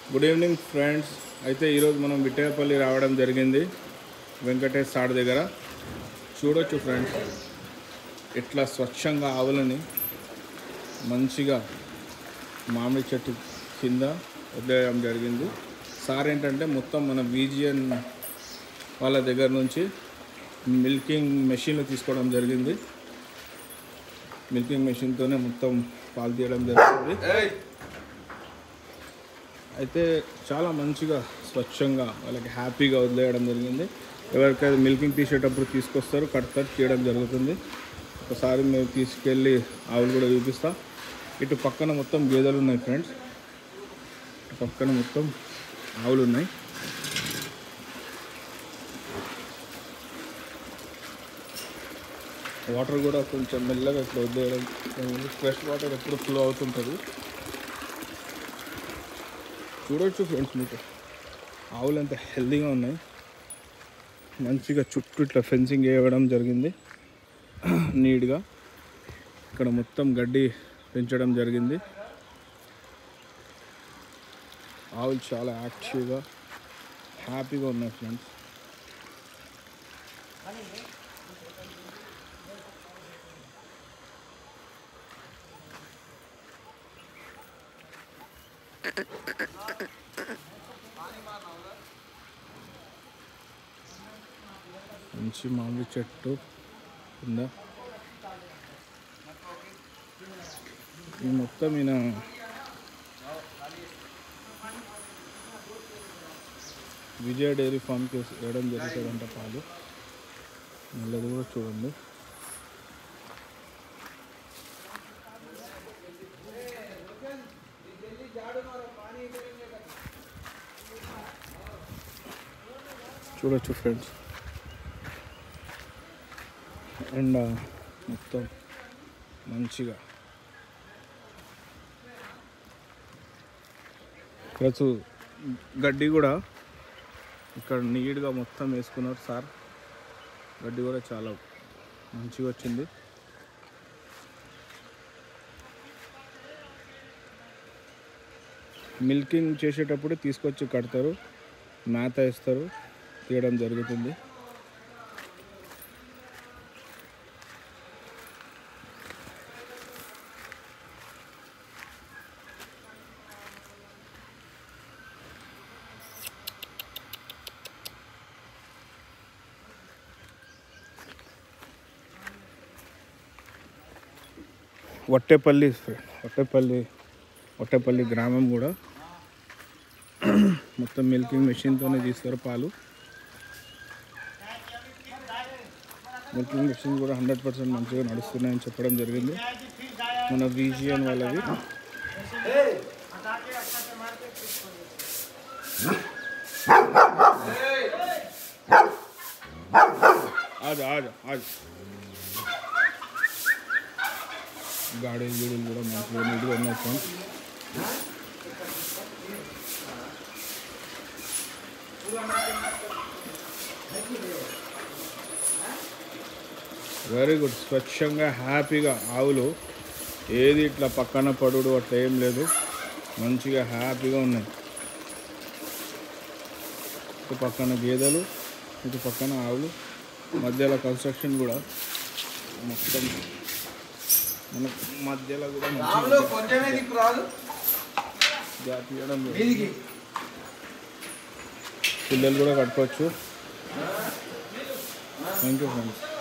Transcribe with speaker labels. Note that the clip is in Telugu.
Speaker 1: గుడ్ ఈవినింగ్ ఫ్రెండ్స్ అయితే ఈరోజు మనం విట్టేపల్లి రావడం జరిగింది వెంకటేష్ సార్ దగ్గర చూడొచ్చు ఫ్రెండ్స్ ఇట్లా స్వచ్ఛంగా ఆవులని మంచిగా మామిడి చెట్టు కింద వదిలేయడం జరిగింది సార్ ఏంటంటే మొత్తం మన బీజిఎన్ వాళ్ళ దగ్గర నుంచి మిల్కింగ్ మెషిన్లు తీసుకోవడం జరిగింది మిల్కింగ్ మెషిన్తోనే మొత్తం పాలు తీయడం జరుగుతుంది అయితే చాలా మంచిగా స్వచ్ఛంగా వాళ్ళకి హ్యాపీగా వదిలేయడం జరిగింది ఎవరికైతే మిల్కింగ్ తీసేటప్పుడు తీసుకొస్తారు కట్ కట్ చేయడం జరుగుతుంది ఒకసారి మేము తీసుకెళ్ళి ఆవులు కూడా చూపిస్తా ఇటు పక్కన మొత్తం గేదెలు ఉన్నాయి ఫ్రెండ్స్ ఇటు పక్కన మొత్తం ఆవులు ఉన్నాయి వాటర్ కూడా కొంచెం మెల్లగా ఇట్లా వదిలేయడం ఫ్రెష్ వాటర్ ఎప్పుడు ఫ్లో అవుతుంటుంది చూడొచ్చు ఫ్రెండ్స్ మీకు ఆవులు ఎంత హెల్దీగా ఉన్నాయి మంచిగా చుట్టూ ఇట్లా ఫెన్సింగ్ వేయడం జరిగింది నీట్గా ఇక్కడ మొత్తం గడ్డి పెంచడం జరిగింది ఆవులు చాలా యాక్టివ్గా హ్యాపీగా ఉన్నాయి ఫ్రెండ్స్ మంచి మామిడి చెట్టు కింద ఈ మొత్తం ఈయన విజయ డైరీ ఫామ్కి వేయడం జరుగుతుందంట పాలు మళ్ళీ కూడా చూడండి చూడొచ్చు ఫ్రెండ్స్ అండ్ మొత్తం మంచిగా ఇక్కడ చూ గడ్డి కూడా ఇక్కడ నీట్గా మొత్తం వేసుకున్నారు సార్ గడ్డి కూడా చాలా మంచిగా వచ్చింది మిల్కింగ్ చేసేటప్పుడు తీసుకొచ్చి కడతారు మేత వేస్తారు తీయడం జరుగుతుంది వట్టేపల్లి వట్టేపల్లి వట్టేపల్లి గ్రామం కూడా మొత్తం మిల్కింగ్ మెషిన్తోనే తీస్తారు పాలు మిల్కింగ్ మెషిన్ కూడా హండ్రెడ్ పర్సెంట్ మంచిగా నడుస్తున్నాయని చెప్పడం జరిగింది మన విజిఎన్ వాళ్ళది ఆజా ఆజా ఆజా గాడీలు గీడీలు కూడా మంచిగా నీట్గా ఉన్నాయి ఫ్రెండ్స్ వెరీ గుడ్ స్వచ్ఛంగా హ్యాపీగా ఆవులు ఏది ఇట్లా పక్కన పడుడు అట్లా ఏం లేదు మంచిగా హ్యాపీగా ఉన్నాయి ఇటు పక్కన గేదెలు ఇటు పక్కన ఆవులు మధ్యలో కన్స్ట్రక్షన్ కూడా మొత్తం మన మధ్యలో కూడా
Speaker 2: రాములు కొంచెమే దిక్కు రాదు
Speaker 1: గ్యాప్ ఇవ్వడం లేదు.
Speaker 2: మీదికి
Speaker 1: పిల్లలు కూడా కట్టుకోవచ్చు థ్యాంక్ యూ ఫ్రెండ్స్